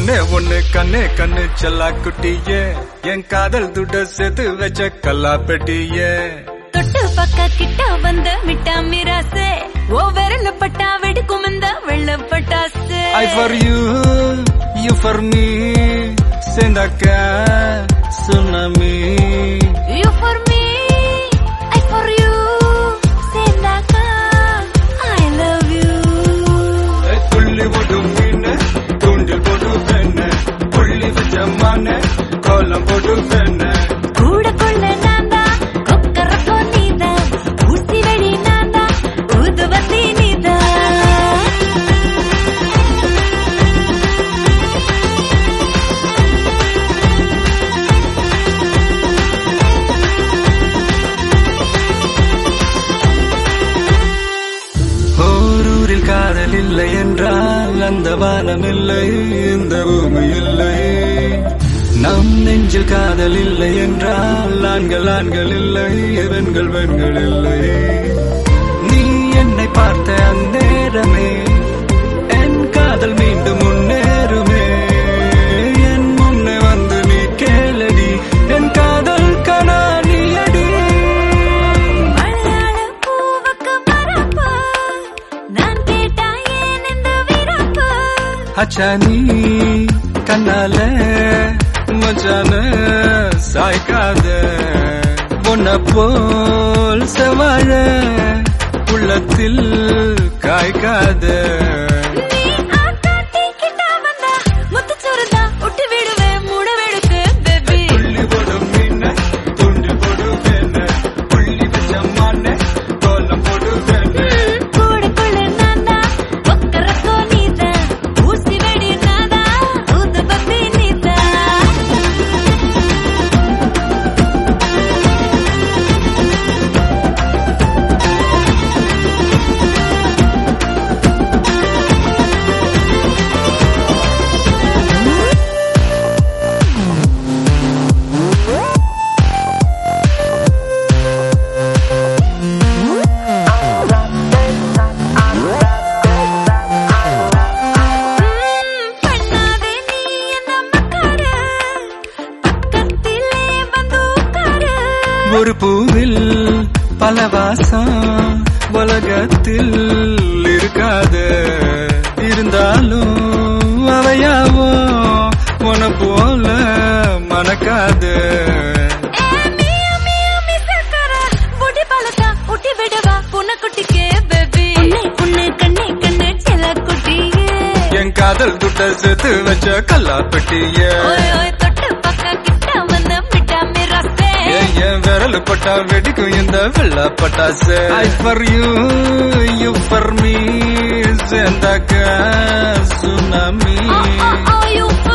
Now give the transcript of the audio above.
ஒன்னே ஒண்ணு கண்ணே கண்ணு செல்லா குட்டியே என் காதல் துட்ட சேர்த்து வச்ச கல்லா பெட்டியே தொட்டு பக்க கிட்ட வந்த மிட்டா மிராசே ஓ விரல பட்டா வெடிக்கும் இந்த வெள்ள பட்டாசு I for you you for me சேர்ந்தாக்க tsunami you for me I for you சேர்ந்தாக்கா ஐ லவ் யூ புள்ளி போடு மீன் தூண்டில் போடு பெண்ண புள்ளி வச்ச மான கோலம் போடு பெண்ண கூட கொள்ள நான்தா கொக்கரக்கோ நீதா ஊசி வெடி நான்தா ஊதுவத்தி நீதா ஓரூரில் காதல் இல்லை என்றால் அந்த வானம் இல்லை இந்த பூமி இல்லை நம் நெஞ்சில் காதல் இல்லை என்றால் ஆண்கள் ஆண்கள் இல்லை பெண்கள் பெண்கள் இல்லை நீ என்னை பார்த்த அந்நேரமே என் காதல் மீண்டும் முன்னேறுமே என் முன்னே வந்து நீ கேளடி என் காதல் கனா நீ அடி மலையாள பூவுக்கு மரப்பு நான் கேட்டா ஏன் இந்த விரப்பு அச்சா நீ கண்ணால மச்சான சாய்க்காத பொன்ன போல் செவாழ உள்ளத்தில் காய்க்காத நீ ஆத்தாட்டி கிட்ட வந்தா முத்துச்சோறுதா விட்டு விடுவேன் மூட வெடுக்கு பேபி புள்ளி போடும் மீன துண்டி போடு வேண புள்ளி வச்ச மான கோலம் போடு வேண கூட கொள்ள நான்தா கொக்கரக்கோ நீதா ஊசி வெடி நான்தா ஊதுபத்தி நீதா பண்ணாதே நீ என்ன மக்காரு பக்கத்திலே வந்து உட்காரு ஒரு பூவில் பல வாசம் உலகத்தில் இருக்காது இருந்தாலும் அவையாவோ உன போல மணக்காது மியா மியா மிசக்கர புடி பழத்தா ஊட்டி விடவா புனக்குட்டிக்கே பேபி உன்னை உன்னை கண்ணே கண்ணே செல்ல குட்டியே என் காதல் துட்ட சேர்த்து வச்ச கல்லா பெட்டிய ஓய் ஓய் தொட்டு பக்க கிட்ட வந்த மிட்டா மிராசே ஏன் என் விரல் பட்டா வெடிக்கும் இந்த வெள்ள பட்டாசு I for you you for me சேர்ந்தாக்க tsunami oh oh oh you